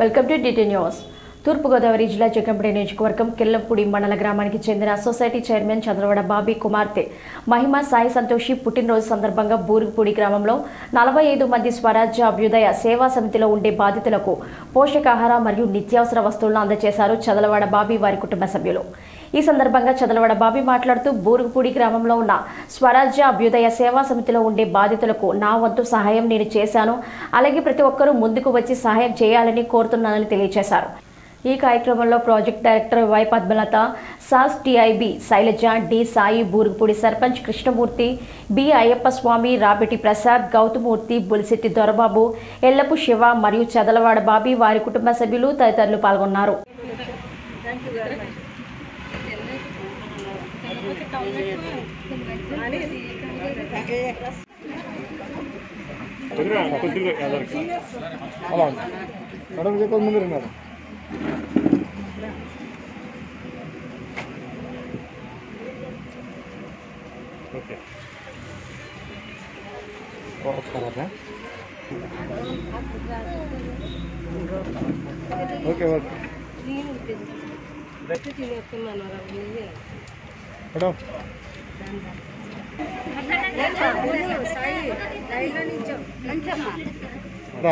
Welcome to DT news Thurpu Godavari జిల్లా జగంపేట నియోజకవర్గం కిల్లంపూడి మండల గ్రామానికి చెందిన సొసైటీ చైర్మన్ చంద్రవడ బాబీ కుమార్తె మహిమ సాయి సంతోషి పుట్టినరోజు సందర్భంగా బూరుగుపూడి గ్రామంలో నలభై ఐదు మంది స్వరాజ్య అభ్యుదయ సేవా సమితిలో ఉండే బాధితులకు పోషకాహార మరియు నిత్యావసర వస్తువులను అందజేశారు చదలవాడ బాబీ వారి కుటుంబ సభ్యులు ఈ సందర్భంగా చదలవాడ బాబీ మాట్లాడుతూ బూరుగుపూడి గ్రామంలో ఉన్న స్వరాజ్య అభ్యుదయ సేవా సమితిలో ఉండే బాధితులకు నా వంతు సహాయం నేను చేశాను అలాగే ప్రతి ఒక్కరూ ముందుకు వచ్చి సహాయం చేయాలని కోరుతున్నానని తెలియజేశారు ఈ కార్యక్రమంలో ప్రాజెక్ట్ డైరెక్టర్ వై పద్మలత సాస్ TIB Sailaja D Sai Burugupudi sarpanch Krishnamurthy B Ayyappa Swamy Rabeti Prasad Gauthamurthy Bulisetti Dorababu Ellapu Siva మరియు చదలవాడ బాబీ వారి కుటుంబ సభ్యులు తదితరులు పాల్గొన్నారు అలా మేడం ఇంకా కొంతమంది ఉన్నారు ఓకే వస్తారా ఓకే ఓకే మేడం రా.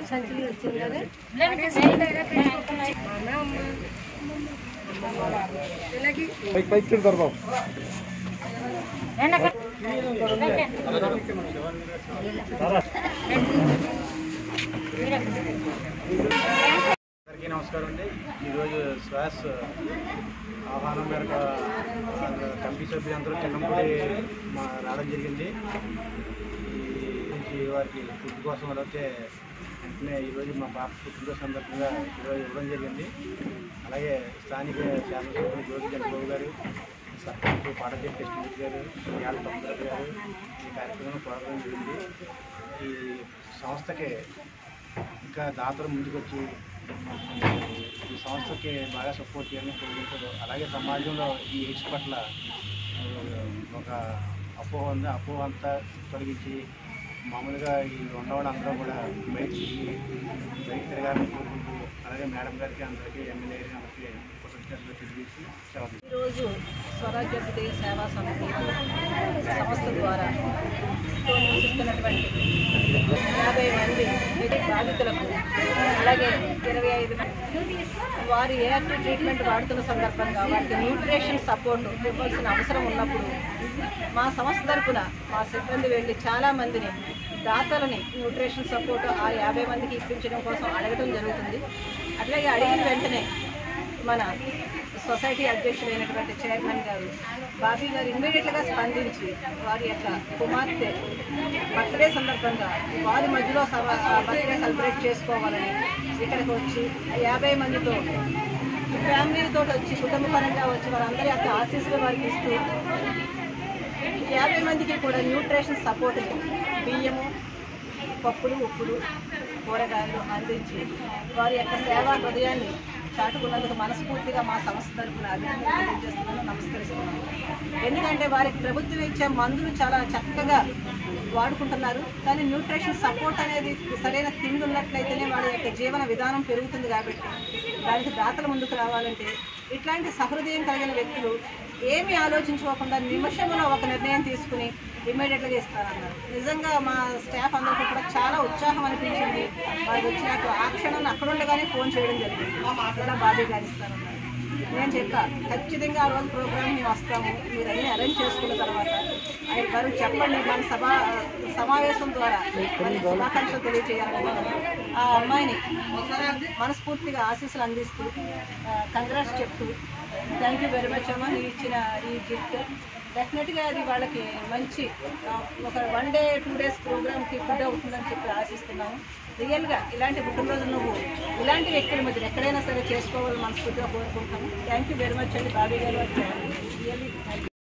పైకి పైకి తిడతారు బాబు అందరికీ నమస్కారం అండి ఈరోజు శ్వాస ఆహ్వానం మేరకు ఆ, కమిటీ సభ్యులందరూ కిందంపూడి మా రావడం జరిగింది ఈ నుంచి వారికి ఫుడ్ కోసం అయితే వెంటనే ఈరోజు మా పాప పుట్టినరోజు సందర్భంగా ఈరోజు ఇవ్వడం జరిగింది అలాగే స్థానిక శాసనసభ్యులు జ్యోతి చంద్రబాబు గారు సర్పంచ్ పాటజీ కృష్ణమూర్తి గారు యాల తొమ్మిది గారు ఈ కార్యక్రమం కోరడం జరిగింది ఈ సంస్థకి ఇంకా దాతలు ముందుకొచ్చి ఈ సంస్థకి బాగా సపోర్ట్ చేయాలని కోరుకుంటారు అలాగే సమాజంలో ఈ ఎయిడ్స్ పట్ల ఆ, ఒక అపోహ ఉంది అపోహ అంతా తొలగించి మామూలుగా ఈ ఉన్నవాళ్ళు అందరూ కూడా బయట తిరిగి బయట తిరగాలని కోరుకుంటూ అలాగే మేడం గారికి అందరికీ ఎమ్మెల్యే గారికి అందరికీ కృతజ్ఞతలు తెలియజేసి సెలవు ఈరోజు స్వరాజ్య హృదయ సేవా సమితి సంస్థ ద్వారా తో నివసిస్తున్నటువంటి యాభై మంది బాధితులకు అలాగే ఇరవై ఐదు మంది వారు ఏఆర్టీ ట్రీట్మెంట్ వాడుతున్న సందర్భంగా వారికి న్యూట్రిషన్ సపోర్ట్ ఇవ్వాల్సిన అవసరం ఉన్నప్పుడు మా సంస్థ తరపున మా సిబ్బంది వెళ్ళి చాలా మందిని దాతలని న్యూట్రిషన్ సపోర్ట్ ఆ యాభై మందికి ఇప్పించడం కోసం అడగడం జరుగుతుంది అట్లాగే అడిగిన వెంటనే మన సొసైటీ అధ్యక్షులైనటువంటి చైర్మన్ గారు బాబీ గారు ఇమ్మీడియట్గా స్పందించి వారి యొక్క కుమార్తె బర్త్డే సందర్భంగా వారి మధ్యలో సవ- ఆ బర్త్డే సెలబ్రేట్ చేసుకోవాలని ఇక్కడికి వచ్చి యాభై మందితో ఫ్యామిలీతో వచ్చి కుటుంబ పరంగా వచ్చి వారందరి యొక్క ఆశీస్సులు వారికి ఇస్తూ యాభై మందికి కూడా న్యూట్రిషన్ సపోర్ట్ బియ్యము పప్పులు ఉప్పులు కూరగాయలు అందించి వారి యొక్క సేవా హృదయాన్ని చాటుకున్నందుకు మనస్ఫూర్తిగా మా సంస్థ తరఫున అభినందనలు తెలియజేస్తున్నాను నమస్కరిస్తున్నాను ఎందుకంటే వారికి ప్రభుత్వం ఇచ్చే మందులు చాలా చక్కగా వాడుకుంటున్నారు కానీ న్యూట్రిషన్ సపోర్ట్ అనేది సరైన తిండి ఉన్నట్లయితేనే వాళ్ళ యొక్క జీవన విధానం పెరుగుతుంది కాబట్టి దానికి దాతల ముందుకు రావాలంటే ఇట్లాంటి సహృదయం కలిగిన వ్యక్తులు ఏమీ ఆలోచించుకోకుండా నిమిషంలో ఒక నిర్ణయం తీసుకుని ఇమ్మీడియట్గా ఇస్తారన్నారు నిజంగా మా స్టాఫ్ అందరికీ కూడా చాలా ఉత్సాహం అనిపించింది వారు వచ్చి నాకు ఆ క్షణం అక్కడ ఉండగానే ఫోన్ చేయడం జరిగింది ఇలా బాబీ గారు ఇస్తారన్నారు నేను చెప్పా ఖచ్చితంగా ఆ రోజు ప్రోగ్రామ్ మేము వస్తాము మీరు అన్ని అరేంజ్ చేసుకున్న తర్వాత ఆయన గారు చెప్పండి మన సభా సమావేశం ద్వారా మన శుభాకాంక్షలు తెలియజేయాలనుకున్నాను ఆ అమ్మాయిని మనస్ఫూర్తిగా ఆశీస్సులు అందిస్తూ కంగ్రాట్స్ చెప్తూ థ్యాంక్ యూ వెరీ మచ్ అమ్మ మీరు ఇచ్చిన ఈ గిఫ్ట్ డెఫినెట్గా అది వాళ్ళకి మంచి ఆ, ఒక వన్ డే టూ డేస్ ప్రోగ్రామ్కి ఫుడ్ అవుతుందని చెప్పి ఆశిస్తున్నాము రియల్గా ఇలాంటి పుట్టినరోజు నువ్వు ఇలాంటి వ్యక్తుల మధ్య ఎక్కడైనా సరే చేసుకోవాలని మనస్ఫూర్తిగా కోరుకుంటాము థ్యాంక్ యూ వెరీ మచ్ అండి బాబీ గారు రియల్లీ